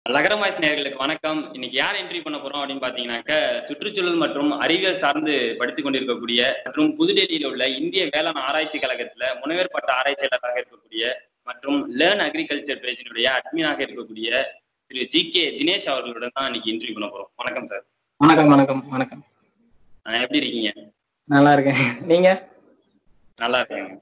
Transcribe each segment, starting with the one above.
லகரம் வாய்ஸ் நேயர்களுக்கு வணக்கம் இன்னைக்கு யார் என்ட்ரி பண்ண போறோம் அப்படின்னு பாத்தீங்கன்னாக்க சுற்றுச்சூழல் மற்றும் அறிவியல் சார்ந்து படித்துக் கொண்டிருக்கக்கூடிய மற்றும் புதுடெல்லியில் உள்ள இந்திய வேளாண் ஆராய்ச்சி கழகத்துல முனைவர் பட்ட ஆராய்ச்சியாளராக இருக்கக்கூடிய மற்றும் லேர்ன் அக்ரிகல்ச்சர் பேஜினுடைய அட்மினாக இருக்கக்கூடிய திரு ஜி கே தினேஷ் அவர்களுடன் தான் இன்னைக்கு இன்டர்வியூ பண்ண போறோம் வணக்கம் சார் வணக்கம் வணக்கம் வணக்கம் அஹ் எப்படி இருக்கீங்க நல்லா இருக்கேன் நீங்க நல்லா இருக்கேங்க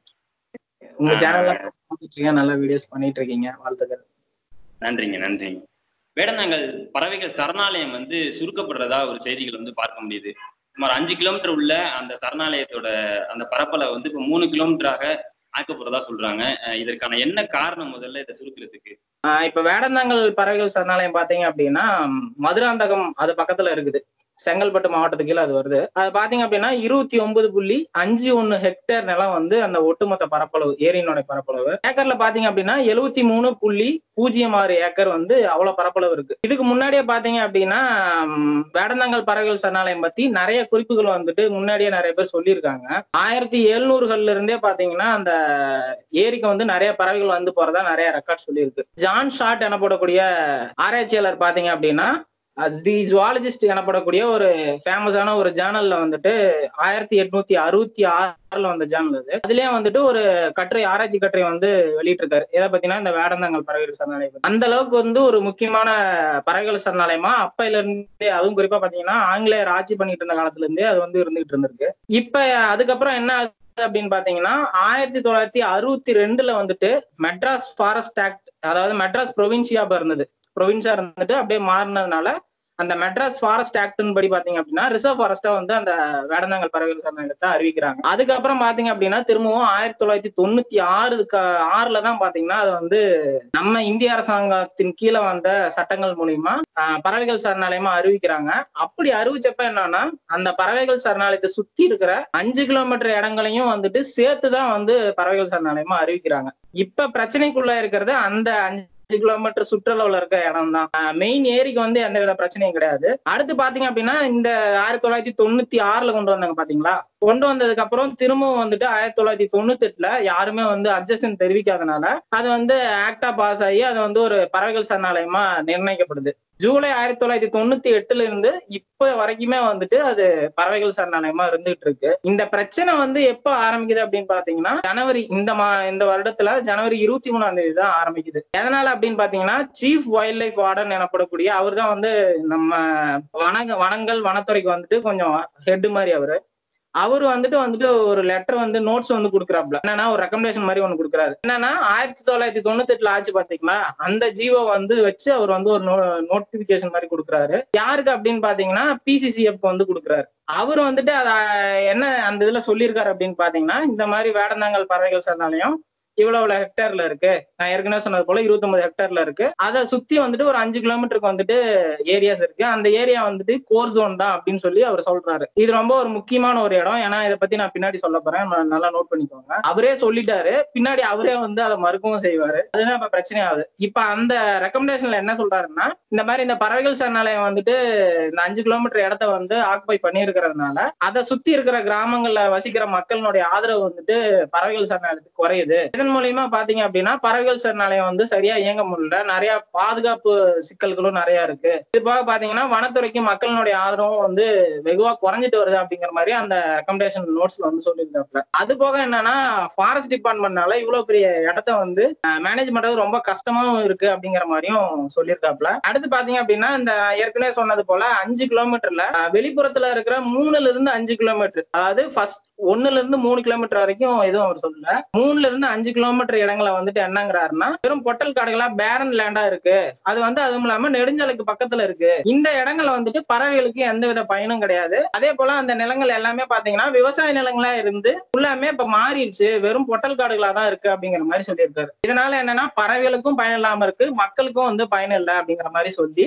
உங்க ஆ. சேனல்ல பார்த்துட்டு இருக்கேன் நல்ல வீடியோஸ் பண்ணிட்டு இருக்கீங்க வாழ்த்துக்கள் நன்றிங்க நன்றிங்க வேடந்தாங்கல் பறவைகள் சரணாலயம் வந்து சுருக்கப்படுறதா ஒரு செய்திகள் வந்து பார்க்க முடியுது சுமார் அஞ்சு கிலோமீட்டர் உள்ள அந்த சரணாலயத்தோட அந்த பரப்பளவை வந்து இப்ப மூணு கிலோமீட்டராக ஆக்கப்படுறதா சொல்றாங்க அஹ் இதற்கான என்ன காரணம் முதல்ல இதை சுருக்கிறதுக்கு ஆஹ் இப்ப வேடந்தாங்கல் பறவைகள் சரணாலயம் பாத்தீங்க அப்படின்னா ம், மதுராந்தகம் அது பக்கத்துல இருக்குது செங்கல்பட்டு மாவட்டத்துக்கு கீழே அது வருது அது பாத்தீங்க அப்படின்னா இருபத்தி ஒன்பது புள்ளி அஞ்சு ஒண்ணு ஹெக்டேர் நிலம் வந்து அந்த ஒட்டுமொத்த பரப்பளவு ஏரியினோட பரப்பளவு ஏக்கர்ல பாத்தீங்க அப்படின்னா எழுவத்தி மூணு புள்ளி பூஜ்ஜியம் ஆறு ஏக்கர் வந்து அவ்வளவு பரப்பளவு இருக்கு இதுக்கு முன்னாடியே பாத்தீங்க அப்படின்னா ம், வேடந்தாங்கல் பறவைகள் சரணாலயம் பத்தி நிறைய குறிப்புகள் வந்துட்டு முன்னாடியே நிறைய பேர் சொல்லியிருக்காங்க ஆயிரத்தி எழுநூறுகள்ல இருந்தே பாத்தீங்கன்னா அந்த ஏரிக்கு வந்து நிறைய பறவைகள் வந்து போறதா நிறைய ரெக்கார்ட் சொல்லியிருக்கு ஜான் ஷாட் எனப்படக்கூடிய ஆராய்ச்சியாளர் பாத்தீங்க அப்படின்னா தி ஜுவாலஜிஸ்ட் எனப்படக்கூடிய ஒரு ஃபேமஸான ஒரு ஜேர்னல்ல வந்துட்டு ஆயிரத்தி எட்நூத்தி அறுபத்தி ஆறுல வந்த ஜேர்னல் அது அதுலயே வந்துட்டு ஒரு கட்டுரை ஆராய்ச்சி கட்டுரை வந்து வெளியிட்டிருக்காரு எதை பத்தினா இந்த வேடந்தாங்கல் பறவைகள் சரணாலயம் பத்தி. அந்த அளவுக்கு வந்து ஒரு முக்கியமான பறவைகள் சரணாலயமா அப்பையில இருந்தே அதுவும் குறிப்பா பாத்தீங்கன்னா ஆங்கிலேயர் ஆட்சி பண்ணிட்டு இருந்த காலத்துல இருந்தே அது வந்து இருந்துகிட்டு இருந்திருக்கு இப்ப அதுக்கப்புறம் என்ன ஆகுது அப்படின்னு பாத்தீங்கன்னா ஆயிரத்தி தொள்ளாயிரத்தி அறுபத்தி ரெண்டுல வந்துட்டு மெட்ராஸ் ஃபாரஸ்ட் ஆக்ட் அதாவது மெட்ராஸ் ப்ரொவின்சியா இருந்தது ப்ரொவின்ஸா இருந்துட்டு அப்படியே மாறினதுனால அந்த மெட்ராஸ் ஃபாரஸ்ட் ஆக்ட்னு படி பாத்தீங்க அப்படின்னா ரிசர்வ் ஃபாரஸ்டா வந்து அந்த வேடந்தாங்கல் பறவைகள் சரணாலயத்தை அறிவிக்கிறாங்க அதுக்கப்புறம் பாத்தீங்க அப்படின்னா திரும்பவும் ஆயிரத்தி தொள்ளாயிரத்தி தொண்ணூத்தி ஆறுக்கு ஆறுல தான் பாத்தீங்கன்னா அது வந்து நம்ம இந்திய அரசாங்கத்தின் கீழே வந்த சட்டங்கள் மூலியமா ஆஹ், பறவைகள் சரணாலயமா அறிவிக்கிறாங்க அப்படி அறிவிச்சப்ப என்னன்னா அந்த பறவைகள் சரணாலயத்தை சுத்தி இருக்கிற அஞ்சு கிலோமீட்டர் இடங்களையும் வந்துட்டு சேர்த்துதான் வந்து பறவைகள் சரணாலயமா அறிவிக்கிறாங்க இப்ப பிரச்சனைக்குள்ள இருக்கிறது அந்த அஞ்சு கிலோமீட்டர் சுற்றளவுல இருக்க இடம் தான் மெயின் ஏரிக்கு வந்து எந்த வித பிரச்சனையும் கிடையாது அடுத்து பாத்தீங்க அப்படின்னா இந்த ஆயிரத்தி தொள்ளாயிரத்தி தொண்ணூத்தி ஆறுல கொண்டு வந்தாங்க பாத்தீங்களா கொண்டு வந்ததுக்கு அப்புறம் திரும்பவும் வந்துட்டு ஆயிரத்தி தொள்ளாயிரத்தி தொண்ணூத்தி எட்டுல யாருமே வந்து அப்ஜெக்ஷன் தெரிவிக்காதனால அது வந்து ஆக்டா பாஸ் ஆகி அது வந்து ஒரு பறவைகள் சரணாலயமா நிர்ணயிக்கப்படுது ஜூலை ஆயிரத்தி தொள்ளாயிரத்தி தொண்ணூத்தி எட்டுல இருந்து இப்ப வரைக்குமே வந்துட்டு அது பறவைகள் சரணாலயமா இருந்துகிட்டு இருக்கு இந்த பிரச்சனை வந்து எப்ப ஆரம்பிக்குது அப்படின்னு பாத்தீங்கன்னா ஜனவரி இந்த மா இந்த வருடத்துல ஜனவரி இருபத்தி மூணாம் தேதி தான் ஆரம்பிக்குது எதனால அப்படின்னு பாத்தீங்கன்னா சீஃப் வைல்ட் லைஃப் வார்டன் எனப்படக்கூடிய அவர் தான் வந்து நம்ம வனங்க வனங்கள் வனத்துறைக்கு வந்துட்டு கொஞ்சம் ஹெட் மாதிரி அவரு அவரு வந்துட்டு வந்துட்டு ஒரு லெட்டர் வந்து நோட்ஸ் வந்து கொடுக்குறாப்ல என்னன்னா ஒரு ரெக்கமெண்டேஷன் மாதிரி ஒண்ணு கொடுக்குறாரு என்னன்னா ஆயிரத்தி தொள்ளாயிரத்தி தொண்ணூத்தி எட்டுல ஆச்சு பாத்தீங்களா அந்த ஜீவோ வந்து வச்சு அவர் வந்து ஒரு நோட்டிபிகேஷன் மாதிரி கொடுக்குறாரு யாருக்கு அப்படின்னு பாத்தீங்கன்னா பிசிசிஎஃப் வந்து கொடுக்குறாரு அவர் வந்துட்டு அத என்ன அந்த இதுல சொல்லியிருக்காரு அப்படின்னு பாத்தீங்கன்னா இந்த மாதிரி வேடந்தாங்கல் பறவைகள் சரணாலயம் இவ்வளவு ஹெக்டேர்ல இருக்கு நான் ஏற்கனவே சொன்னது போல 29 ஹெக்டேர்ல இருக்கு அதை சுத்தி வந்துட்டு ஒரு அஞ்சு கிலோமீட்டருக்கு வந்துட்டு ஏரியாஸ் இருக்கு அந்த ஏரியா வந்துட்டு கோர் ஜோன் தான் அப்படின்னு சொல்லி அவர் சொல்றாரு இது ரொம்ப ஒரு முக்கியமான ஒரு இடம் ஏன்னா இதை பத்தி நான் பின்னாடி சொல்ல போறேன் நான் நல்லா நோட் பண்ணிக்கோங்க அவரே சொல்லிட்டாரு பின்னாடி அவரே வந்து அதை மறுக்கவும் செய்வாரு அதுதான் இப்ப பிரச்சனை ஆகுது இப்ப அந்த ரெக்கமெண்டேஷன்ல என்ன சொல்றாருன்னா இந்த மாதிரி இந்த பறவைகள் சரணாலயம் வந்துட்டு இந்த அஞ்சு கிலோமீட்டர் இடத்த வந்து ஆக்குபை பண்ணியிருக்கிறதுனால அதை சுத்தி இருக்கிற கிராமங்கள்ல வசிக்கிற மக்களுடைய ஆதரவு வந்துட்டு பறவைகள் சரணாலயத்துக்கு குறையுது இதன் மூலியமா பாத்தீங்க அப்படின்னா பறவைகள் சரணாலயம் வந்து சரியா இயங்க முடியல நிறைய பாதுகாப்பு சிக்கல்களும் நிறைய இருக்கு இது போக பாத்தீங்கன்னா வனத்துறைக்கு மக்களினுடைய ஆதரவும் வந்து வெகுவா குறைஞ்சிட்டு வருது அப்படிங்கிற மாதிரி அந்த ரெக்கமெண்டேஷன் நோட்ஸ்ல வந்து சொல்லியிருந்தாப்ல அது போக என்னன்னா ஃபாரஸ்ட் டிபார்ட்மெண்ட்னால இவ்வளவு பெரிய இடத்த வந்து மேனேஜ் பண்றது ரொம்ப கஷ்டமாவும் இருக்கு அப்படிங்கிற மாதிரியும் சொல்லியிருக்காப்ல அடுத்து பாத்தீங்க அப்படின்னா இந்த ஏற்கனவே சொன்னது போல அஞ்சு கிலோமீட்டர்ல அஹ், வெளிப்புறத்துல இருக்கிற மூணுல இருந்து அஞ்சு கிலோமீட்டர் அதாவது ஃபர்ஸ்ட் ஒண்ணுல இருந்து மூணு கிலோமீட்டர் வரைக்கும் எதுவும் அவர் சொல்லல மூணுல இருந்து அஞ்சு கிலோமீட்டர் இடங்களை வந்துட்டு என்னங்கிறாருன்னா வெறும் பொட்டல் காடுகளா பேரன் லேண்டா இருக்கு அது வந்து அதுவும் இல்லாம நெடுஞ்சாலைக்கு பக்கத்துல இருக்கு இந்த இடங்கள் வந்துட்டு பறவைகளுக்கு எந்த வித பயனும் கிடையாது அதே போல அந்த நிலங்கள் எல்லாமே பாத்தீங்கன்னா விவசாய நிலங்களா இருந்து ஃபுல்லாமே இப்ப மாறிடுச்சு வெறும் பொட்டல் காடுகளா தான் இருக்கு அப்படிங்கிற மாதிரி சொல்லியிருக்காரு இதனால என்னன்னா பறவைகளுக்கும் பயன் இல்லாம இருக்கு மக்களுக்கும் வந்து பயன் இல்லை அப்படிங்கிற மாதிரி சொல்லி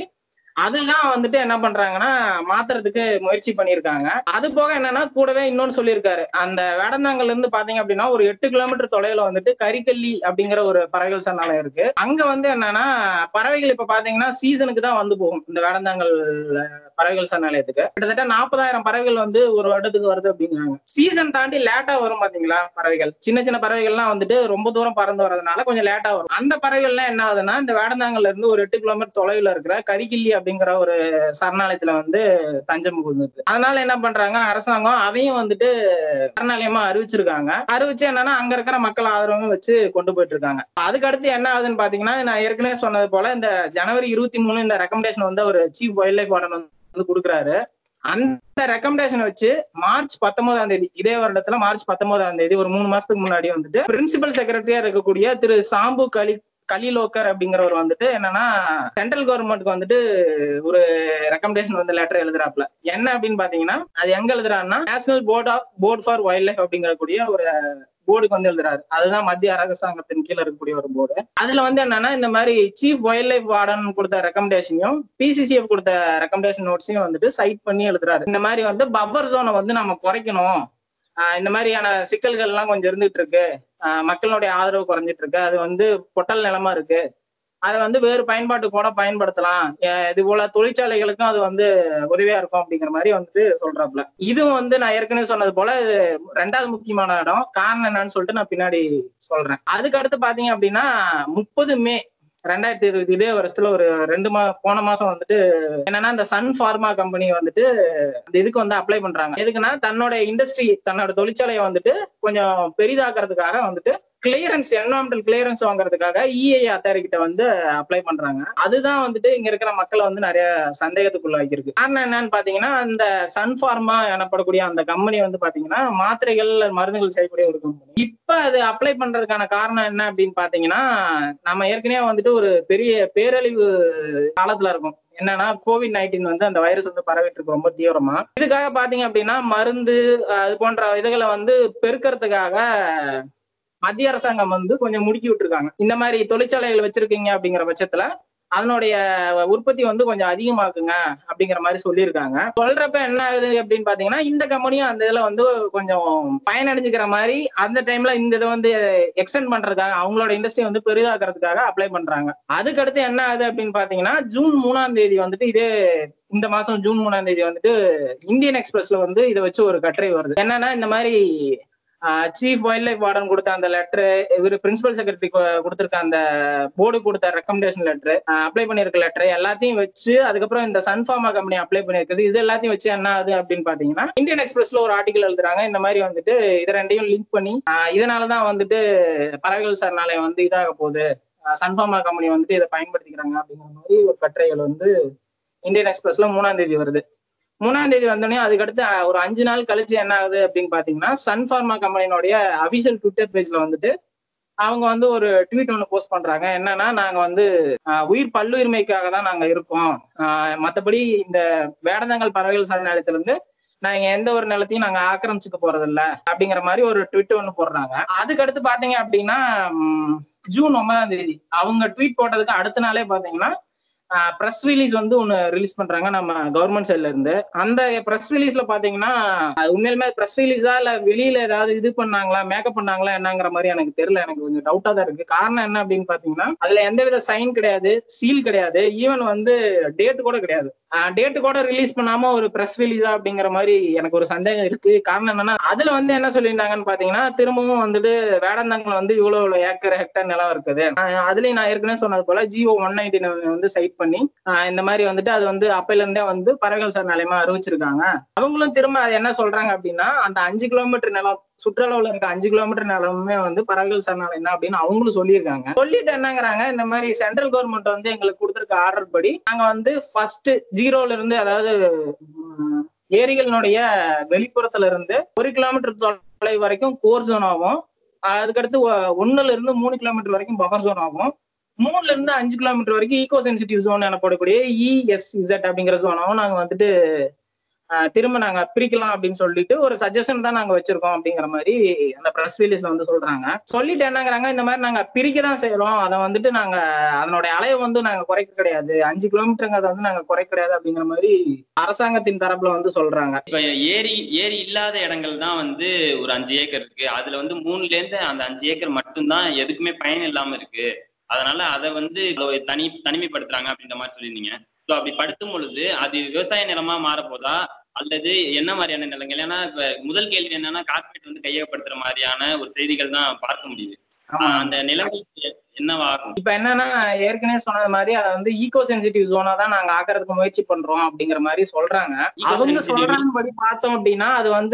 அதுதான் வந்துட்டு என்ன பண்றாங்கன்னா மாத்துறதுக்கு முயற்சி பண்ணியிருக்காங்க அது போக என்னன்னா கூடவே இன்னொன்னு சொல்லியிருக்காரு அந்த வேடந்தாங்கல்ல இருந்து பாத்தீங்க அப்படின்னா ஒரு எட்டு கிலோமீட்டர் தொலைவில் வந்துட்டு கரிக்கல்லி அப்படிங்கிற ஒரு பறவைகள் சரணாலயம் இருக்கு அங்க வந்து என்னன்னா பறவைகள் இப்ப பாத்தீங்கன்னா சீசனுக்கு தான் வந்து போகும் இந்த வேடந்தாங்கல் பறவைகள் சரணாலயத்துக்கு கிட்டத்தட்ட நாற்பதாயிரம் பறவைகள் வந்து ஒரு வருடத்துக்கு வருது அப்படிங்கிறாங்க சீசன் தாண்டி லேட்டா வரும் பாத்தீங்களா பறவைகள் சின்ன சின்ன பறவைகள்லாம் வந்துட்டு ரொம்ப தூரம் பறந்து வரதுனால கொஞ்சம் லேட்டா வரும் அந்த பறவைகள்லாம் என்ன ஆகுதுன்னா இந்த வேடந்தாங்கல்ல இருந்து ஒரு எட்டு கிலோமீட்டர் தொலைவில் இருக்கிற கரிக்கில்லி அப்படிங்கிற ஒரு சரணாலயத்துல வந்து தஞ்சம் புகுந்தது அதனால என்ன பண்றாங்க அரசாங்கம் அதையும் வந்துட்டு சரணாலயமா அறிவிச்சிருக்காங்க அறிவிச்சு என்னன்னா அங்க இருக்கிற மக்கள் ஆதரவும் வச்சு கொண்டு போயிட்டு இருக்காங்க அதுக்கு அடுத்து என்ன ஆகுதுன்னு பாத்தீங்கன்னா நான் ஏற்கனவே சொன்னது போல இந்த ஜனவரி இருபத்தி மூணு இந்த ரெக்கமெண்டேஷன் வந்து ஒரு சீஃப் வைல்ட் லைஃப் வார்டன் வந்து கொடுக்குறாரு அந்த ரெக்கமெண்டேஷன் வச்சு மார்ச் பத்தொன்பதாம் தேதி இதே வருடத்துல மார்ச் பத்தொன்பதாம் தேதி ஒரு மூணு மாசத்துக்கு முன்னாடி வந்துட்டு பிரின்சிபல் செக்ரட்டரியா இருக்கக்கூடிய திரு சாம்பு கலி கலிலோக்கர் அப்படிங்கிறவர் வந்துட்டு என்னன்னா சென்ட்ரல் கவர்மெண்ட்க்கு வந்துட்டு ஒரு ரெக்கமெண்டேஷன் வந்து லெட்டர் எழுதுறாப்ல என்ன அப்படின்னு பாத்தீங்கன்னா அது எங்க எழுதுறாருன்னா national board of board for wildlife அப்படிங்கக்கூடிய ஒரு போர்டுக்கு வந்து எழுதுறாரு அதுதான் மத்திய அரசாங்கத்தின் கீழே இருக்கக்கூடிய ஒரு போர்டு அதுல வந்து என்னன்னா இந்த மாதிரி சீஃப் வைல்ட் லைஃப் வார்டன் கொடுத்த ரெக்கமெண்டேஷனையும் பிசிசிஎஃப் கொடுத்த ரெக்கமெண்டேஷன் நோட்ஸையும் வந்துட்டு சைட் பண்ணி எழுதுறாரு இந்த மாதிரி வந்து பஃபர் ஜோனை வந்து நம்ம குறைக்கணும் இந்த மாதிரியான சிக்கல்கள் எல்லாம் கொஞ்சம் இருந்துட்டு இருக்கு மக்களுடைய ஆதரவு குறைஞ்சிட்டு இருக்கு அது வந்து பொட்டல் நிலமா இருக்கு அதை வந்து வேறு பயன்பாட்டு கூட பயன்படுத்தலாம் இது போல தொழிற்சாலைகளுக்கும் அது வந்து உதவியா இருக்கும் அப்படிங்கிற மாதிரி வந்துட்டு சொல்றாப்ல இதுவும் வந்து நான் ஏற்கனவே சொன்னது போல இது ரெண்டாவது முக்கியமான இடம் காரணம் என்னன்னு சொல்லிட்டு நான் பின்னாடி சொல்றேன் அதுக்கு அடுத்து பாத்தீங்க அப்படின்னா முப்பது மே ரெண்டாயிரத்தி இருபது இதே வருஷத்துல ஒரு ரெண்டு மா போன மாசம் வந்துட்டு என்னன்னா இந்த சன் ஃபார்மா கம்பெனி வந்துட்டு அந்த இதுக்கு வந்து அப்ளை பண்றாங்க எதுக்குன்னா தன்னோட இண்டஸ்ட்ரி தன்னோட தொழிற்சாலையை வந்துட்டு கொஞ்சம் பெரிதாக்குறதுக்காக வந்துட்டு கிளியரன்ஸ் என்வரான்மெண்டல் கிளியரன்ஸ் வாங்குறதுக்காக இஐ அத்தாரிட்ட வந்து அப்ளை பண்றாங்க அதுதான் வந்துட்டு இங்க இருக்கிற மக்களை வந்து நிறைய சந்தேகத்துக்குள்ளாக்கியிருக்கு காரணம் என்னன்னு பாத்தீங்கன்னா அந்த சன் ஃபார்மா எனப்படக்கூடிய அந்த கம்பெனி வந்து பாத்தீங்கன்னா மாத்திரைகள் மருந்துகள் செய்யக்கூடிய ஒரு கம்பெனி இப்ப அது அப்ளை பண்றதுக்கான காரணம் என்ன அப்படின்னு பாத்தீங்கன்னா நம்ம ஏற்கனவே வந்துட்டு ஒரு பெரிய பேரழிவு காலத்துல இருக்கும் என்னன்னா கோவிட் நைன்டீன் வந்து அந்த வைரஸ் வந்து பரவிட்டு இருக்கு ரொம்ப தீவிரமா இதுக்காக பாத்தீங்க அப்படின்னா மருந்து அது போன்ற இதுகளை வந்து பெருக்கிறதுக்காக மத்திய அரசாங்கம் வந்து கொஞ்சம் முடுக்கி விட்டுருக்காங்க இந்த மாதிரி தொழிற்சாலைகள் வச்சிருக்கீங்க அப்படிங்கிற பட்சத்துல அதனுடைய உற்பத்தி வந்து கொஞ்சம் அதிகமாக்குங்க அப்படிங்கிற மாதிரி சொல்லியிருக்காங்க சொல்றப்ப என்ன ஆகுது அப்படின்னு பாத்தீங்கன்னா இந்த கம்பெனியும் அந்த இதுல வந்து கொஞ்சம் பயனடைஞ்சுக்கிற மாதிரி அந்த டைம்ல இந்த இதை வந்து எக்ஸ்டெண்ட் பண்றதுக்காக அவங்களோட இண்டஸ்ட்ரி வந்து பெரிதாக்குறதுக்காக அப்ளை பண்றாங்க அதுக்கடுத்து என்ன ஆகுது அப்படின்னு பாத்தீங்கன்னா ஜூன் மூணாம் தேதி வந்துட்டு இதே இந்த மாசம் ஜூன் மூணாம் தேதி வந்துட்டு இந்தியன் எக்ஸ்பிரஸ்ல வந்து இதை வச்சு ஒரு கட்டுரை வருது என்னன்னா இந்த மாதிரி சீஃப் வைல்ட் லைஃப் வார்டன் கொடுத்த அந்த லெட்டரு இவர் பிரின்சிபல் செக்ரட்டரி கொடுத்திருக்க அந்த போர்டு கொடுத்த ரெக்கமெண்டேஷன் லெட்டர் அப்ளை பண்ணிருக்க லெட்டர் எல்லாத்தையும் வச்சு அதுக்கப்புறம் இந்த சன்ஃபார்மா கம்பெனி அப்ளை பண்ணிருக்குது இது எல்லாத்தையும் வச்சு என்ன ஆகுது அப்படின்னு பாத்தீங்கன்னா இந்தியன் எக்ஸ்பிரஸ்ல ஒரு ஆர்டிகல் எழுதுறாங்க இந்த மாதிரி வந்துட்டு இதை ரெண்டையும் லிங்க் பண்ணி இதனாலதான் வந்துட்டு பறவைகள் சரணாலயம் வந்து இதாக போகுது சன்ஃபார்மா கம்பெனி வந்துட்டு இதை பயன்படுத்திக்கிறாங்க அப்படிங்கிற மாதிரி ஒரு கட்டுரைகள் வந்து இந்தியன் எக்ஸ்பிரஸ்ல மூணாம் தேதி வருது மூணாம் தேதி வந்தோடனே அதுக்கடுத்து ஒரு அஞ்சு நாள் கழிச்சு என்ன ஆகுது அப்படின்னு பாத்தீங்கன்னா சன் ஃபார்மா கம்பெனியோடைய அபிஷியல் ட்விட்டர் பேஜ்ல வந்துட்டு அவங்க வந்து ஒரு ட்வீட் ஒன்று போஸ்ட் பண்றாங்க என்னன்னா நாங்க வந்து உயிர் பல்லுரிமைக்காக தான் நாங்க இருக்கோம் மற்றபடி இந்த வேடந்தாங்கல் பறவைகள் சரணாலயத்துல இருந்து நாங்க எந்த ஒரு நிலத்தையும் நாங்க ஆக்கிரமிச்சுக்க போறது இல்ல அப்படிங்கிற மாதிரி ஒரு ட்விட் ஒன்று போடுறாங்க அதுக்கடுத்து பாத்தீங்க அப்படின்னா ஜூன் ஒன்பதாம் தேதி அவங்க ட்வீட் போட்டதுக்கு அடுத்த நாளே பாத்தீங்கன்னா ப்ரெஸ் ரிலீஸ் வந்து ஒன்னு ரிலீஸ் பண்றாங்க நம்ம கவர்மெண்ட் சைட்ல இருந்து அந்த ப்ரெஸ் ரிலீஸ்ல பாத்தீங்கன்னா உண்மையிலுமே ப்ரெஸ் ரிலீஸா இல்ல வெளியில ஏதாவது இது பண்ணாங்களா மேக்கப் பண்ணாங்களா என்னங்கிற மாதிரி எனக்கு தெரியல எனக்கு கொஞ்சம் டவுட்டா தான் இருக்கு காரணம் என்ன அப்படின்னு பாத்தீங்கன்னா அதுல எந்த வித சைன் கிடையாது சீல் கிடையாது ஈவன் வந்து டேட் கூட கிடையாது டேட்டு கூட ரிலீஸ் பண்ணாம ஒரு ப்ரெஸ் ரிலீஸா அப்படிங்கிற மாதிரி எனக்கு ஒரு சந்தேகம் இருக்கு காரணம் என்னன்னா அதுல வந்து என்ன சொல்லியிருந்தாங்கன்னு பாத்தீங்கன்னா திரும்பவும் வந்துட்டு வேடந்தாங்கல் வந்து இவ்வளவு இவ்வளவு ஏக்கர் ஹெக்டர் நிலம் இருக்குது அதுலயும் நான் ஏற்கனவே சொன்னது போல ஜிஓ ஒன் நைன்டி வந்து சைட் பண்ணி இந்த மாதிரி வந்துட்டு அது வந்து அப்பையில இருந்தே வந்து பறவைகள் சரணாலயமா அறிவிச்சிருக்காங்க அவங்களும் திரும்ப அது என்ன சொல்றாங்க அப்படின்னா அந்த அஞ்சு கிலோமீட்டர் நிலம் சுற்றளவுல இருக்க அஞ்சு கிலோமீட்டர் நிலமுமே வந்து பறவைகள் சரணாலயம் தான் அப்படின்னு அவங்களும் சொல்லியிருக்காங்க சொல்லிட்டு என்னங்கிறாங்க இந்த மாதிரி சென்ட்ரல் கவர்மெண்ட் வந்து எங்களுக்கு கொடுத்துருக்க ஆர்டர் படி நாங்க வந்து ஃபர்ஸ்ட் ஜீரோல இருந்து அதாவது ஏரிகளினுடைய வெளிப்புறத்துல இருந்து ஒரு கிலோமீட்டர் தொலை வரைக்கும் கோர் ஜோன் ஆகும் அதுக்கடுத்து ஒன்னுல இருந்து மூணு கிலோமீட்டர் வரைக்கும் பஃபர் ஜோன் ஆகும் மூணுல இருந்து அஞ்சு கிலோமீட்டர் வரைக்கும் ஈகோ சென்சிட்டிவ் ஜோன் எனப்படக்கூடிய இஎஸ்இசட் அப்படிங்கிற ஜோனாவும் நாங்க வந்துட்டு ஆஹ் திரும்ப நாங்க பிரிக்கலாம் அப்படின்னு சொல்லிட்டு ஒரு சஜஷன் தான் நாங்க வச்சிருக்கோம் அப்படிங்கிற மாதிரி அந்த ப்ரெஸ் ரிலீஸ்ல வந்து சொல்றாங்க சொல்லிட்டு என்னங்கிறாங்க இந்த மாதிரி நாங்க பிரிக்க தான் செய்யறோம் அதை வந்துட்டு நாங்க அதனுடைய அளவை வந்து நாங்க குறைக்க கிடையாது அஞ்சு கிலோமீட்டருங்கிறத வந்து நாங்க குறைக்க கிடையாது அப்படிங்கிற மாதிரி அரசாங்கத்தின் தரப்புல வந்து சொல்றாங்க இப்ப ஏரி ஏரி இல்லாத இடங்கள் தான் வந்து ஒரு அஞ்சு ஏக்கர் இருக்கு அதுல வந்து மூணுல இருந்து அந்த அஞ்சு ஏக்கர் மட்டும்தான் எதுக்குமே பயன் இல்லாம இருக்கு அதனால அதை வந்து தனி தனிமைப்படுத்துறாங்க அப்படின்ற மாதிரி சொல்லியிருந்தீங்க ஸோ அப்படி படுத்தும் பொழுது அது விவசாய நிலமா மாறப்போதா அல்லது என்ன மாதிரியான நிலங்கள் ஏன்னா இப்ப முதல் கேள்வி என்னன்னா கார்பரேட் வந்து கையகப்படுத்துற மாதிரியான ஒரு செய்திகள் தான் பார்க்க முடியுது ஆமா. அந்த நிலங்கள் என்னவாகும் இப்ப என்னன்னா ஏற்கனவே சொன்னது மாதிரி அதை வந்து ஈகோ சென்சிட்டிவ் ஜோனா தான் நாங்க ஆக்குறதுக்கு முயற்சி பண்றோம் அப்படிங்கிற மாதிரி சொல்றாங்க அவங்க Eco-sensitive. சொல்றாங்கபடி பார்த்தோம் அப்படின்னா அது வந்து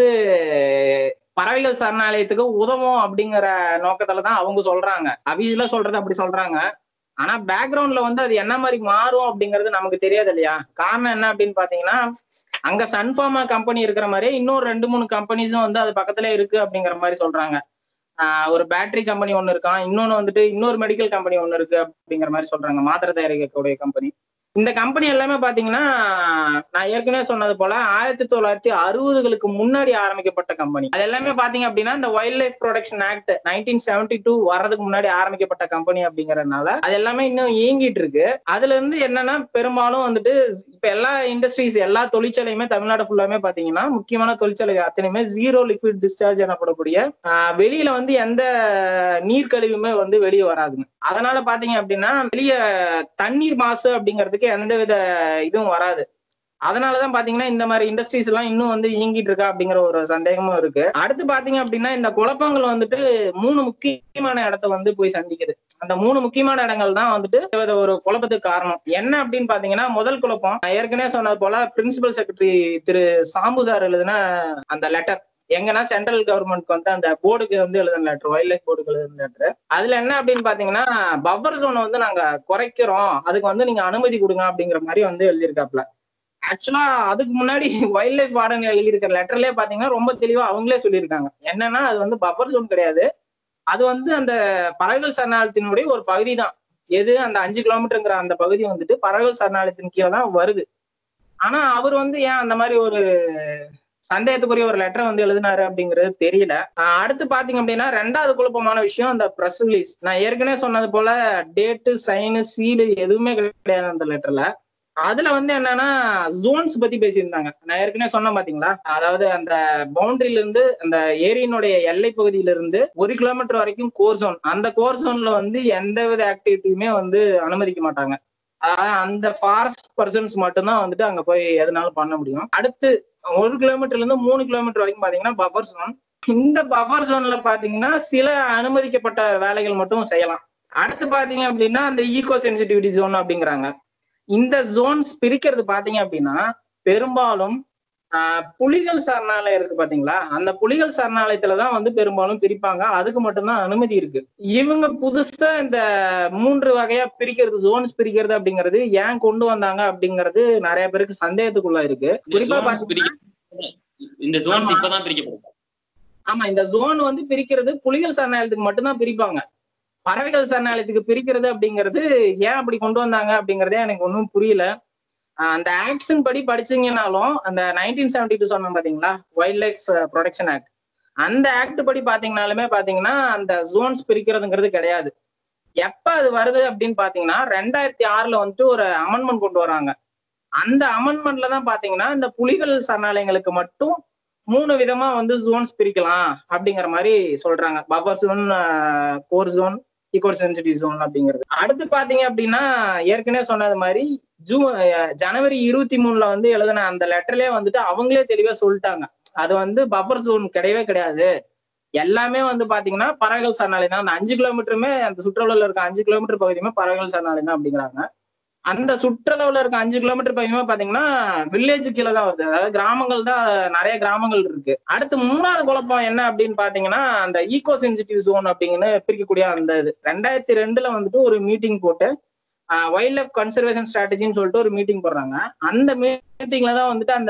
பறவைகள் சரணாலயத்துக்கு உதவும் அப்படிங்கிற நோக்கத்துல தான் அவங்க சொல்றாங்க அபிஷியலா சொல்றது அப்படி சொல்றாங்க ஆனா பேக்ரவுண்ட்ல வந்து அது என்ன மாதிரி மாறும் அப்படிங்கிறது நமக்கு தெரியாது இல்லையா காரணம் என்ன அப்படின்னு பாத்தீங்கன்னா அங்க சன்ஃபார்மா கம்பெனி இருக்கிற மாதிரி இன்னொரு ரெண்டு மூணு கம்பெனிஸும் வந்து அது பக்கத்துல இருக்கு அப்படிங்கிற மாதிரி சொல்றாங்க ஆஹ் ஒரு பேட்டரி கம்பெனி ஒன்னு இருக்கான் இன்னொன்னு வந்துட்டு இன்னொரு மெடிக்கல் கம்பெனி ஒன்னு இருக்கு அப்படிங்கிற மாதிரி சொல்றாங்க மாத்திரை தயாரிக்கக்கூடிய கம்பெனி இந்த கம்பெனி எல்லாமே பாத்தீங்கன்னா நான் ஏற்கனவே சொன்னது போல ஆயிரத்தி தொள்ளாயிரத்தி அறுபதுகளுக்கு முன்னாடி ஆரம்பிக்கப்பட்ட கம்பெனி அது எல்லாமே பாத்தீங்க அப்படின்னா இந்த wildlife protection act nineteen seventy two வர்றதுக்கு முன்னாடி ஆரம்பிக்கப்பட்ட கம்பெனி அப்படிங்கறதுனால அது எல்லாமே இன்னும் இயங்கிட்டு இருக்கு அதுல இருந்து என்னன்னா பெரும்பாலும் வந்துட்டு இப்ப எல்லா இண்டஸ்ட்ரீஸ் எல்லா தொழிற்சாலையுமே தமிழ்நாடு ஃபுல்லாமே பாத்தீங்கன்னா முக்கியமான தொழிற்சாலை அத்தனையுமே ஜீரோ லிக்விட் டிஸ்சார்ஜ் எனப்படக்கூடிய ஆஹ் வெளியில வந்து எந்த நீர் கழிவுமே வந்து வெளியே வராதுங்க அதனால பாத்தீங்க அப்படின்னா வெளிய தண்ணீர் மாசு அப்படிங்கிறதுக்கு எந்தவித இதுவும் வராது அதனாலதான் பாத்தீங்கன்னா இந்த மாதிரி இண்டஸ்ட்ரீஸ் எல்லாம் இன்னும் வந்து இயங்கிட்டு இருக்கா அப்படிங்கிற ஒரு சந்தேகமும் இருக்கு அடுத்து பாத்தீங்க அப்படின்னா இந்த குழப்பங்கள் வந்துட்டு மூணு முக்கியமான இடத்த வந்து போய் சந்திக்குது அந்த மூணு முக்கியமான இடங்கள் தான் வந்துட்டு இது ஒரு குழப்பத்துக்கு காரணம் என்ன அப்படின்னு பாத்தீங்கன்னா முதல் குழப்பம் நான் ஏற்கனவே சொன்னது போல பிரின்சிபல் செக்ரட்டரி திரு சாம்பு சார் எழுதின அந்த லெட்டர் எங்கன்னா சென்ட்ரல் கவர்மெண்ட்க்கு வந்து அந்த போர்டுக்கு வந்து எழுதின லெட்டர் வைல்ட் லைஃப் போர்டுக்கு எழுதின லெட்டர் அதுல என்ன அப்படின்னு பாத்தீங்கன்னா பஃபர் ஜோனை வந்து நாங்க குறைக்கிறோம் அதுக்கு வந்து நீங்க அனுமதி கொடுங்க அப்படிங்கிற மாதிரி வந்து எழுதியிருக்காப்ல ஆக்சுவலா அதுக்கு முன்னாடி வைல்ட் லைஃப் வார்டன் எழுதியிருக்கிற லெட்டர்லயே பாத்தீங்கன்னா ரொம்ப தெளிவா அவங்களே சொல்லியிருக்காங்க என்னன்னா அது வந்து பஃபர் ஜோன் கிடையாது அது வந்து அந்த பறவைகள் சரணாலயத்தினுடைய ஒரு பகுதி தான் எது அந்த அஞ்சு கிலோமீட்டருங்கிற அந்த பகுதி வந்துட்டு பறவைகள் சரணாலயத்தின் கீழே தான் வருது ஆனா அவர் வந்து ஏன் அந்த மாதிரி ஒரு சந்தேகத்துக்குரிய ஒரு லெட்டர் வந்து எழுதினாரு அப்படிங்கிறது தெரியல ஆஹ் அடுத்து பாத்தீங்க அப்படின்னா ரெண்டாவது குழப்பமான விஷயம் அந்த ப்ரெஸ் ரிலீஸ் நான் ஏற்கனவே சொன்னது போல டேட்டு சைனு சீலு எதுவுமே கிடையாது அந்த லெட்டர்ல அதுல வந்து என்னன்னா ஜோன்ஸ் பத்தி பேசியிருந்தாங்க நான் ஏற்கனவே சொன்னேன் பாத்தீங்களா அதாவது அந்த பவுண்டரியில இருந்து அந்த ஏரியினுடைய எல்லை பகுதியில இருந்து ஒரு கிலோமீட்டர் வரைக்கும் கோர் ஜோன் அந்த கோர் ஜோன்ல வந்து எந்தவித ஆக்டிவிட்டியுமே வந்து அனுமதிக்க மாட்டாங்க அதாவது அந்த ஃபாரஸ்ட் பர்சன்ஸ் மட்டும்தான் வந்துட்டு அங்க போய் எதனாலும் பண்ண முடியும் அடுத்து ஒரு கிலோமீட்டர்ல இருந்து மூணு கிலோமீட்டர் வரைக்கும் பாத்தீங்கன்னா பஃபர் ஜோன் இந்த பஃபர் ஜோன்ல பாத்தீங்கன்னா சில அனுமதிக்கப்பட்ட வேலைகள் மட்டும் செய்யலாம் அடுத்து பாத்தீங்க அப்படின்னா அந்த ஈகோ சென்சிட்டிவிட்டி ஜோன் அப்படிங்கிறாங்க இந்த ஜோன்ஸ் பிரிக்கிறது பாத்தீங்க அப்படின்னா பெரும்பாலும் ஆஹ், புலிகள் சரணாலயம் இருக்கு பாத்தீங்களா அந்த புலிகள் சரணாலயத்துலதான் வந்து பெரும்பாலும் பிரிப்பாங்க அதுக்கு மட்டும்தான் அனுமதி இருக்கு இவங்க புதுசா இந்த மூன்று வகையா பிரிக்கிறது ஜோன்ஸ் பிரிக்கிறது அப்படிங்கிறது ஏன் கொண்டு வந்தாங்க அப்படிங்கிறது நிறைய பேருக்கு சந்தேகத்துக்குள்ள இருக்கு குறிப்பா zones பாத்தீங்கன்னா பிரிக்க- இந்த ஜோன்ஸ் ஆமா. இப்பதான் பிரிக்கப்படுது ஆமா இந்த ஜோன் வந்து பிரிக்கிறது புலிகள் சரணாலயத்துக்கு மட்டும்தான் பிரிப்பாங்க பறவைகள் சரணாலயத்துக்கு பிரிக்கிறது அப்படிங்கிறது ஏன் அப்படி கொண்டு வந்தாங்க அப்படிங்கறதே எனக்கு ஒன்றும் புரியல ஆஹ் அந்த ஆக்ட்ஸின் படி படிச்சீங்கன்னாலும் அந்த நைன்டீன் செவன்டி டூ சொன்னோம் பாத்தீங்களா வைல்ட் லைஃப் ப்ரொடெக்ஷன் ஆக்ட் அந்த ஆக்ட் படி பாத்தீங்கன்னாலுமே பாத்தீங்கன்னா அந்த ஜோன்ஸ் பிரிக்கிறதுங்கிறது கிடையாது எப்ப அது வருது அப்படின்னு பாத்தீங்கன்னா ரெண்டாயிரத்தி ஆறுல வந்துட்டு ஒரு அமெண்ட்மெண்ட் கொண்டு வராங்க அந்த அமெண்ட்மெண்ட்ல தான் பாத்தீங்கன்னா இந்த புலிகள் சரணாலயங்களுக்கு மட்டும் மூணு விதமா வந்து ஜோன்ஸ் பிரிக்கலாம் அப்படிங்கிற மாதிரி சொல்றாங்க buffer zone core zone eco sensitive zone அப்படிங்கிறது அடுத்து பாத்தீங்க அப்படின்னா ஏற்கனவே சொன்னது மாதிரி ஜூ அஹ் ஜனவரி இருபத்தி மூணுல வந்து எழுதின அந்த லெட்டர்லயே வந்துட்டு அவங்களே தெளிவா சொல்லிட்டாங்க அது வந்து பஃபர் ஜோன் கிடையவே கிடையாது எல்லாமே வந்து பாத்தீங்கன்னா பறவைகள் சரணாலயம் தான் அந்த அஞ்சு கிலோமீட்டருமே அந்த சுற்றுலாவில் இருக்க அஞ்சு கிலோமீட்டர் பகுதியுமே பறவைகள் சரணாலயம் தான் அப்படிங்கிறாங்க அந்த சுற்றுலாவில் இருக்க அஞ்சு கிலோமீட்டர் பகுதியுமே பாத்தீங்கன்னா வில்லேஜ் கீழே தான் வருது அதாவது கிராமங்கள் தான் நிறைய கிராமங்கள் இருக்கு அடுத்து மூணாவது குழப்பம் என்ன அப்படின்னு பாத்தீங்கன்னா அந்த ஈகோ சென்சிட்டிவ் ஜோன் அப்படிங்கன்னு பிரிக்கக்கூடிய அந்த இது ரெண்டாயிரத்தி ரெண்டுல வந்துட்டு ஒரு மீட்டிங் போட்டு வைல்ட் லைஃப் கன்சர்வேஷன் ஸ்ட்ராட்டஜின்னு சொல்லிட்டு ஒரு மீட்டிங் போடுறாங்க அந்த மீட்டிங்ல தான் வந்துட்டு அந்த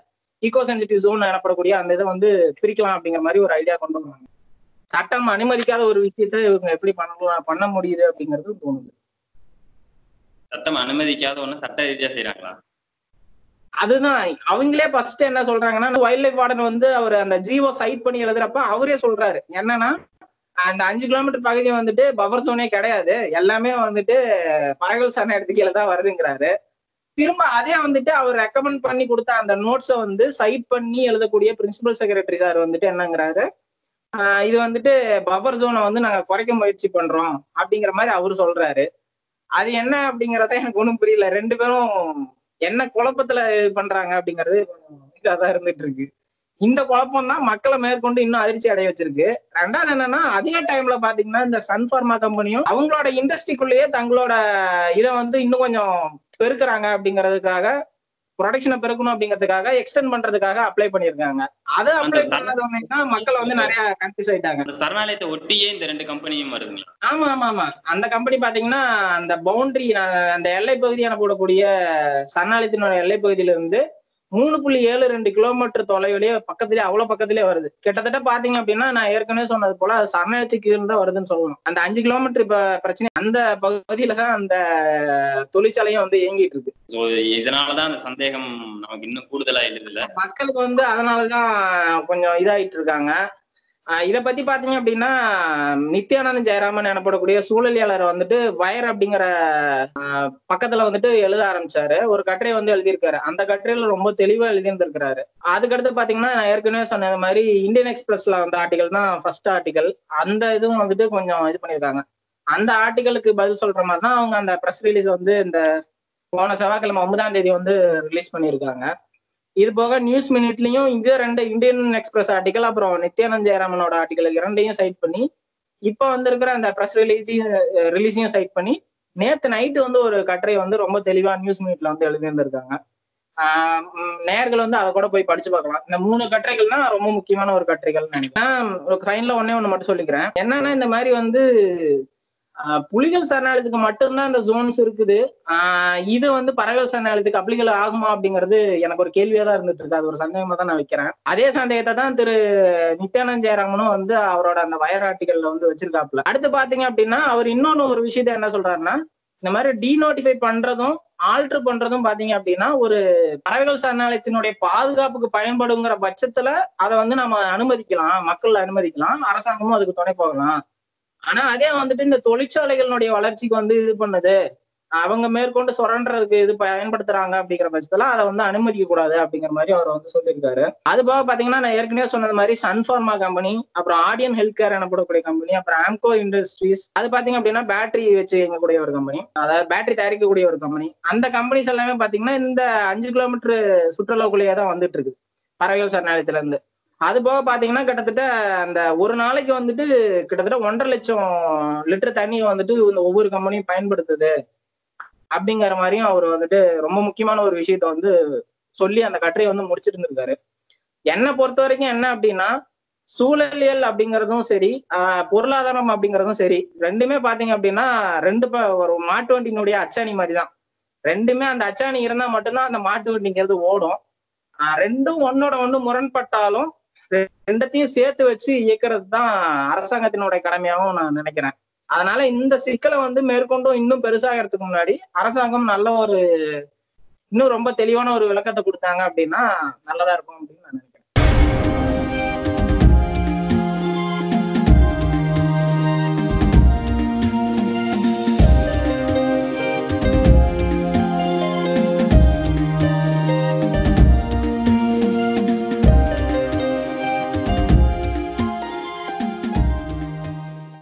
ஈகோ சென்சிட்டிவ் ஜோன் எனப்படக்கூடிய அந்த இதை வந்து பிரிக்கலாம் அப்படிங்கிற மாதிரி ஒரு ஐடியா கொண்டு வந்தாங்க சட்டம் அனுமதிக்காத ஒரு விஷயத்த இவங்க எப்படி பண்ணலாம் பண்ண முடியுது அப்படிங்கிறது தோணுது சட்டம் அனுமதிக்காத ஒண்ணு சட்ட ரீதியா செய்யறாங்களா அதுதான் அவங்களே ஃபர்ஸ்ட் என்ன சொல்றாங்கன்னா வைல்ட் லைஃப் வார்டன் வந்து அவர் அந்த ஜீவோ சைட் பண்ணி எழுதுறப்ப அவரே சொல்றாரு என்னன்னா அந்த அஞ்சு கிலோமீட்டர் பகுதி வந்துட்டு பஃபர் சோனே கிடையாது எல்லாமே வந்துட்டு பறவைகள் சரணாலயத்துக்கு தான் வருதுங்கிறாரு திரும்ப அதே வந்துட்டு அவர் ரெக்கமெண்ட் பண்ணி கொடுத்த அந்த நோட்ஸை வந்து சைட் பண்ணி எழுதக்கூடிய பிரின்சிபல் செக்ரட்டரி சார் வந்துட்டு என்னங்கிறாரு ஆஹ் இது வந்துட்டு பஃபர் ஜோனை வந்து நாங்க குறைக்க முயற்சி பண்றோம் அப்படிங்கிற மாதிரி அவரு சொல்றாரு அது என்ன அப்படிங்கறத எனக்கு ஒண்ணும் புரியல ரெண்டு பேரும் என்ன குழப்பத்துல இது பண்றாங்க அப்படிங்கிறது கொஞ்சம் இதாதான் இருந்துட்டு இருக்கு இந்த குழப்பம் தான் மக்களை மேற்கொண்டு இன்னும் அதிர்ச்சி அடைய வச்சிருக்கு ரெண்டாவது என்னன்னா அதே டைம்ல பாத்தீங்கன்னா இந்த சன் ஃபார்மா கம்பெனியும் அவங்களோட இண்டஸ்ட்ரிக்குள்ளேயே தங்களோட இதை வந்து இன்னும் கொஞ்சம் பெருக்குறாங்க அப்படிங்கிறதுக்காக ப்ரொடக்ஷனை பெருக்கணும் அப்படிங்கிறதுக்காக எக்ஸ்டெண்ட் பண்றதுக்காக அப்ளை பண்ணிருக்காங்க அதை அப்ளை அந்த பண்ணது ஒண்ணுன்னா மக்கள் வந்து நிறைய கன்ஃபியூஸ் ஆயிட்டாங்க அந்த சரணாலயத்தை ஒட்டியே இந்த ரெண்டு கம்பெனியும் வருதுங்களா ஆமா ஆமா ஆமா அந்த கம்பெனி பாத்தீங்கன்னா அந்த பவுண்டரி அந்த எல்லை பகுதி எனப்படக்கூடிய சரணாலயத்தினோட எல்லை பகுதியில இருந்து மூணு புள்ளி ஏழு ரெண்டு கிலோமீட்டர் தொலைவிலேயே பக்கத்துலயே அவ்வளவு பக்கத்துலயே வருது கிட்டத்தட்ட பாத்தீங்க அப்படின்னா நான் ஏற்கனவே சொன்னது போல அது சரணாலயத்துக்கு இருந்தா வருதுன்னு சொல்லணும் அந்த அஞ்சு கிலோமீட்டர் இப்ப பிரச்சனை அந்த பகுதியில தான் அந்த தொழிற்சாலையும் வந்து இயங்கிட்டு இருக்கு ஸோ இதனாலதான் அந்த சந்தேகம் நமக்கு இன்னும் கூடுதலா எழுதுல மக்களுக்கு வந்து அதனாலதான் கொஞ்சம் இதாயிட்டு இருக்காங்க ஆஹ் இத பத்தி பாத்தீங்க அப்படின்னா நித்யானந்த ஜெயராமன் எனப்படக்கூடிய சூழலியாளர் வந்துட்டு வயர் அப்படிங்கிற ஆஹ் பக்கத்துல வந்துட்டு எழுத ஆரம்பிச்சாரு ஒரு கட்டுரை வந்து எழுதியிருக்காரு அந்த கட்டுரையில ரொம்ப தெளிவா எழுதியிருந்திருக்கிறாரு அதுக்கடுத்து பாத்தீங்கன்னா நான் ஏற்கனவே சொன்ன மாதிரி இந்தியன் எக்ஸ்பிரஸ்ல வந்த ஆர்டிகல் தான் ஃபர்ஸ்ட் ஆர்டிகல் அந்த இதுவும் வந்துட்டு கொஞ்சம் இது பண்ணியிருக்காங்க அந்த ஆர்டிகலுக்கு பதில் சொல்ற மாதிரி தான் அவங்க அந்த ப்ரெஸ் ரிலீஸ் வந்து இந்த போன செவ்வாய்க்கிழமை ஒன்பதாம் தேதி வந்து ரிலீஸ் பண்ணியிருக்காங்க இது போக நியூஸ் மினிட்லயும் இது ரெண்டு இந்தியன் எக்ஸ்பிரஸ் ஆர்டிகல் அப்புறம் நித்யானந்த் ஜெயராமனோட ஆர்டிகல் இரண்டையும் சைட் பண்ணி இப்போ வந்திருக்கிற அந்த ப்ரெஸ் ரிலீஸையும் ரிலீஸையும் சைட் பண்ணி நேத்து நைட்டு வந்து ஒரு கட்டுரை வந்து ரொம்ப தெளிவா நியூஸ் மினிட்ல வந்து எழுதியிருந்திருக்காங்க ஆஹ் உம் நேயர்கள் வந்து அதை கூட போய் படிச்சு பார்க்கலாம் இந்த மூணு கட்டுரைகள் தான் ரொம்ப முக்கியமான ஒரு கட்டுரைகள் நினைக்கிறேன் ஒரு ஃபைனல ஒன்னே ஒண்ணு மட்டும் சொல்லிக்கிறேன் என்னன்னா இந்த மாதிரி வந்து ஆஹ் புலிகள் சரணாலயத்துக்கு மட்டும்தான் இந்த ஜோன்ஸ் இருக்குது ஆஹ் இது வந்து பறவைகள் சரணாலயத்துக்கு அப்ளிகல் ஆகுமா அப்படிங்கிறது எனக்கு ஒரு கேள்வியா தான் இருந்துட்டு இருக்கு அது ஒரு சந்தேகமா தான் நான் வைக்கிறேன் அதே சந்தேகத்தை தான் திரு நித்யானந்த் ஜெயராமனும் வந்து அவரோட அந்த வயர் ஆர்டிகல்ல வந்து வச்சிருக்காப்புல அடுத்து பாத்தீங்க அப்படின்னா அவர் இன்னொன்னு ஒரு விஷயத்த என்ன சொல்றாருன்னா இந்த மாதிரி டீநோட்டிஃபை பண்றதும் ஆல்டர் பண்றதும் பாத்தீங்க அப்படின்னா ஒரு பறவைகள் சரணாலயத்தினுடைய பாதுகாப்புக்கு பயன்படுங்கிற பட்சத்துல அதை வந்து நம்ம அனுமதிக்கலாம் மக்கள் அனுமதிக்கலாம் அரசாங்கமும் அதுக்கு துணை போகலாம் ஆனா அதே வந்துட்டு இந்த தொழிற்சாலைகளுடைய வளர்ச்சிக்கு வந்து இது பண்ணுது அவங்க மேற்கொண்டு சுரண்டுறதுக்கு இது பயன்படுத்துறாங்க அப்படிங்கிற பட்சத்துல அதை வந்து அனுமதிக்க கூடாது அப்படிங்கிற மாதிரி அவர் வந்து சொல்லியிருக்காரு அது போக பாத்தீங்கன்னா நான் ஏற்கனவே சொன்னது மாதிரி சன்ஃபார்மா கம்பெனி அப்புறம் ஆடியன் ஹெல்த் கேர் எனப்படக்கூடிய கம்பெனி அப்புறம் ஆம்கோ இண்டஸ்ட்ரீஸ் அது பாத்தீங்க அப்படின்னா பேட்டரி வச்சு இயங்கக்கூடிய ஒரு கம்பெனி அதாவது பேட்டரி தயாரிக்கக்கூடிய ஒரு கம்பெனி அந்த கம்பெனிஸ் எல்லாமே பாத்தீங்கன்னா இந்த அஞ்சு கிலோமீட்டர் சுற்றுலாக்குள்ளேயே தான் வந்துட்டு இருக்கு பறவைகள் சரணாலயத்துல இருந்து அது போக பாத்தீங்கன்னா கிட்டத்தட்ட அந்த ஒரு நாளைக்கு வந்துட்டு கிட்டத்தட்ட ஒன்றரை லட்சம் லிட்டர் தண்ணியை வந்துட்டு இந்த ஒவ்வொரு கம்பெனியும் பயன்படுத்துது அப்படிங்கிற மாதிரியும் அவர் வந்துட்டு ரொம்ப முக்கியமான ஒரு விஷயத்த வந்து சொல்லி அந்த கட்டுரையை வந்து முடிச்சிட்டு இருந்திருக்காரு என்னை பொறுத்த வரைக்கும் என்ன அப்படின்னா சூழலியல் அப்படிங்கிறதும் சரி ஆஹ் பொருளாதாரம் அப்படிங்கிறதும் சரி ரெண்டுமே பாத்தீங்க அப்படின்னா ரெண்டு ப ஒரு மாட்டு வண்டியினுடைய அச்சாணி மாதிரி தான் ரெண்டுமே அந்த அச்சாணி இருந்தா மட்டும்தான் அந்த மாட்டு வண்டிங்கிறது ஓடும் ஆஹ் ரெண்டும் ஒன்னோட ஒண்ணு முரண்பட்டாலும் ரெண்டத்தையும் சேர்த்து வச்சு இயக்குறது தான் அரசாங்கத்தினுடைய கடமையாகவும் நான் நினைக்கிறேன் அதனால இந்த சிக்கலை வந்து மேற்கொண்டும் இன்னும் பெருசாகிறதுக்கு முன்னாடி அரசாங்கம் நல்ல ஒரு இன்னும் ரொம்ப தெளிவான ஒரு விளக்கத்தை கொடுத்தாங்க அப்படின்னா நல்லதா இருக்கும் அப்படின்னு நான் நினைக்கிறேன்